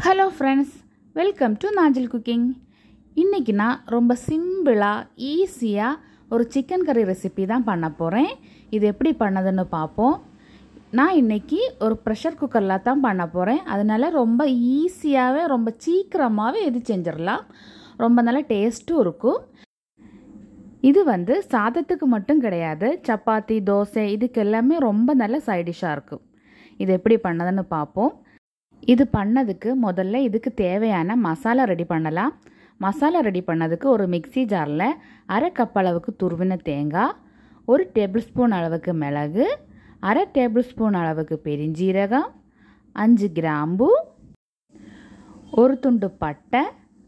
hello friends welcome to நாஜில் cooking இன்றைக்கி நான் ரொம்ப சிம்பிளாக ஈஸியாக ஒரு சிக்கன் கறி ரெசிபி தான் பண்ண போகிறேன் இது எப்படி பண்ணதுன்னு பார்ப்போம் நான் இன்றைக்கி ஒரு ப்ரெஷர் குக்கரில் தான் பண்ண போகிறேன் அதனால் ரொம்ப ஈஸியாகவே ரொம்ப சீக்கிரமாகவே இது செஞ்சிடலாம் ரொம்ப நல்லா டேஸ்ட்டும் இருக்கும் இது வந்து சாதத்துக்கு மட்டும் கிடையாது சப்பாத்தி தோசை இதுக்கு எல்லாமே ரொம்ப நல்ல சைடிஷாக இருக்கும் இது எப்படி பண்ணதுன்னு பார்ப்போம் இது பண்ணதுக்கு முதல்ல இதுக்கு தேவையான மசாலா ரெடி பண்ணலாம் மசாலா ரெடி பண்ணதுக்கு ஒரு மிக்சி ஜாரில் அரை கப் அளவுக்கு துருவின தேங்காய் ஒரு டேபிள் ஸ்பூன் அளவுக்கு மிளகு அரை டேபிள் ஸ்பூன் அளவுக்கு பெருஞ்சீரகம் அஞ்சு கிராம்பு ஒரு துண்டு பட்டை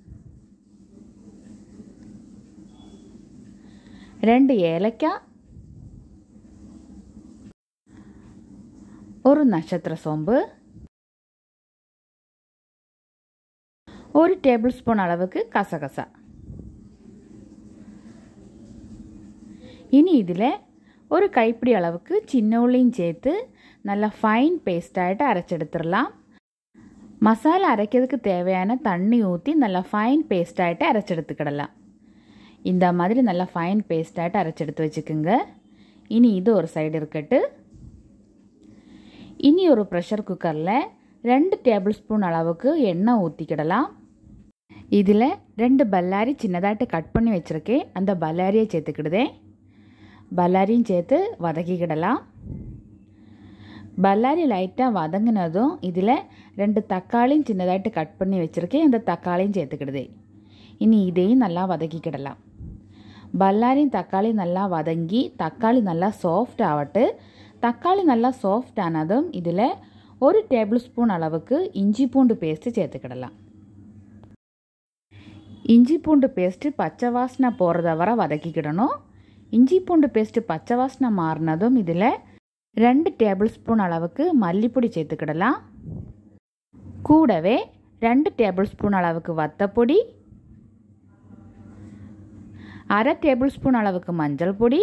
ரெண்டு ஏலக்காய் ஒரு நட்சத்திர சோம்பு ஒரு டேபிள் ஸ்பூன் அளவுக்கு கசகசா இனி இதில் ஒரு கைப்பிடி அளவுக்கு சின்ன உள்ளியும் சேர்த்து நல்லா ஃபைன் பேஸ்டாகிட்டு அரைச்செடுத்துடலாம் மசாலா அரைக்கிறதுக்கு தேவையான தண்ணி ஊற்றி நல்லா ஃபைன் பேஸ்டாகிட்டு அரைச்செடுத்துக்கிடலாம் இந்த மாதிரி நல்லா ஃபைன் பேஸ்டாகிட்டு அரைச்செடுத்து வச்சுக்கோங்க இனி இது ஒரு சைடு இருக்கட்டு இனி ஒரு ப்ரெஷர் குக்கரில் ரெண்டு டேபிள் ஸ்பூன் அளவுக்கு எண்ணெய் ஊற்றிக்கிடலாம் இதில் ரெண்டு பல்லாரி சின்னதாட்டு கட் பண்ணி வச்சுருக்கேன் அந்த பல்லாரியை சேர்த்துக்கிடுதேன் பல்லாரியும் சேர்த்து வதக்கிக்கிடலாம் பல்லாரி லைட்டாக வதங்கினதும் இதில் ரெண்டு தக்காளியும் சின்னதாட்டு கட் பண்ணி வச்சுருக்கேன் அந்த தக்காளியும் சேர்த்துக்கிடுதே இனி இதையும் நல்லா வதக்கிக்கிடலாம் பல்லாரியும் தக்காளி நல்லா வதங்கி தக்காளி நல்லா சாஃப்ட் ஆகட்டு தக்காளி நல்லா சாஃப்ட் ஆனதும் இதில் ஒரு டேபிள் ஸ்பூன் அளவுக்கு இஞ்சி பூண்டு பேஸ்ட்டு சேர்த்துக்கிடலாம் இஞ்சி பூண்டு பேஸ்ட்டு பச்சை வாசனை போகிறத வர வதக்கிக்கிடணும் இஞ்சி பூண்டு பேஸ்ட்டு பச்சை வாசனை மாறினதும் இதில் ரெண்டு டேபிள் ஸ்பூன் அளவுக்கு மல்லிப்பொடி சேர்த்துக்கிடலாம் கூடவே ரெண்டு டேபிள் ஸ்பூன் அளவுக்கு வத்தப்பொடி அரை டேபிள் ஸ்பூன் அளவுக்கு மஞ்சள் பொடி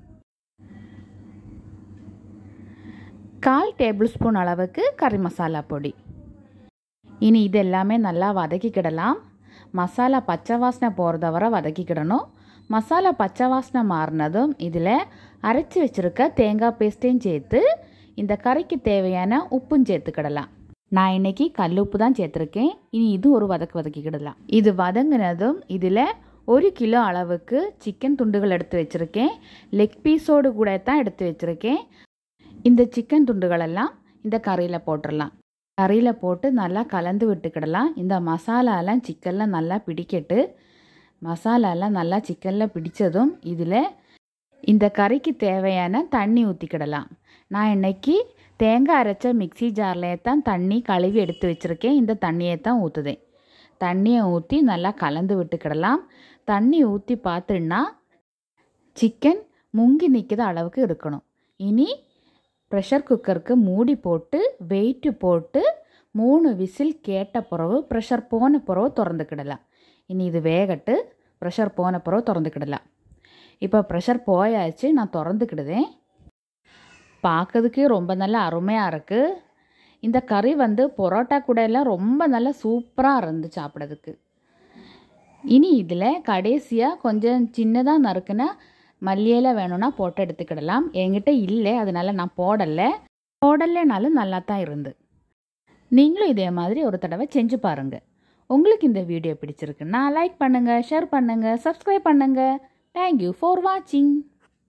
கால் டேபிள் ஸ்பூன் அளவுக்கு கறி மசாலா பொடி இனி இது எல்லாமே நல்லா வதக்கிக்கிடலாம் மசாலா பச்சை வாசனை போகிறத வர வதக்கிக்கிடணும் மசாலா பச்சை வாசனை மாறினதும் இதில் அரைச்சி வச்சுருக்க தேங்காய் பேஸ்ட்டையும் சேர்த்து இந்த கறிக்கு தேவையான உப்பும் சேர்த்துக்கிடலாம் நான் இன்றைக்கி கல் உப்பு தான் சேர்த்துருக்கேன் இனி இது ஒரு வதக்கு வதக்கிக்கிடலாம் இது வதங்கினதும் இதில் ஒரு கிலோ அளவுக்கு சிக்கன் துண்டுகள் எடுத்து வச்சுருக்கேன் லெக் பீஸோடு கூட தான் எடுத்து வச்சுருக்கேன் இந்த சிக்கன் துண்டுகளெல்லாம் இந்த கறியில் போட்டுடலாம் கறியில் போட்டு நல்லா கலந்து விட்டுக்கிடலாம் இந்த மசாலாலாம் சிக்கனில் நல்லா பிடிக்கட்டு மசாலாலாம் நல்லா சிக்கனில் பிடித்ததும் இதில் இந்த கறிக்கு தேவையான தண்ணி ஊற்றிக்கிடலாம் நான் இன்றைக்கி தேங்காய் அரைச்ச மிக்சி ஜார்லேயே தான் தண்ணி கழுவி எடுத்து வச்சுருக்கேன் இந்த தண்ணியை தான் ஊற்றுதேன் தண்ணியை ஊற்றி நல்லா கலந்து விட்டுக்கிடலாம் தண்ணி ஊற்றி பார்த்துன்னா சிக்கன் முங்கி நிற்கிற அளவுக்கு இருக்கணும் இனி ப்ரெஷர் குக்கருக்கு மூடி போட்டு வெயிட்டு போட்டு மூணு விசில் கேட்ட பிறகு ப்ரெஷர் போன பிறகு திறந்துக்கிடலாம் இனி இது வேகட்டு ப்ரெஷர் போன பிறகு திறந்துக்கிடலாம் இப்போ ப்ரெஷர் போயாச்சு நான் திறந்துக்கிடுதேன் பார்க்கறதுக்கு ரொம்ப நல்லா அருமையாக இருக்குது இந்த கறி வந்து பரோட்டா கூட எல்லாம் ரொம்ப நல்லா சூப்பராக இருந்து சாப்பிட்றதுக்கு இனி இதில் கடைசியாக கொஞ்சம் சின்னதாக நறுக்குன மல்லியில வேணும்னா போட்டு எடுத்துக்கிடலாம் என்கிட்ட இல்லை அதனால் நான் போடலை போடலைனாலும் நல்லா தான் இருந்து நீங்களும் இதே மாதிரி ஒரு தடவை செஞ்சு பாருங்கள் உங்களுக்கு இந்த வீடியோ பிடிச்சிருக்குன்னா லைக் பண்ணுங்கள் ஷேர் பண்ணுங்கள் சப்ஸ்கிரைப் பண்ணுங்கள் தேங்க்யூ ஃபார் வாட்சிங்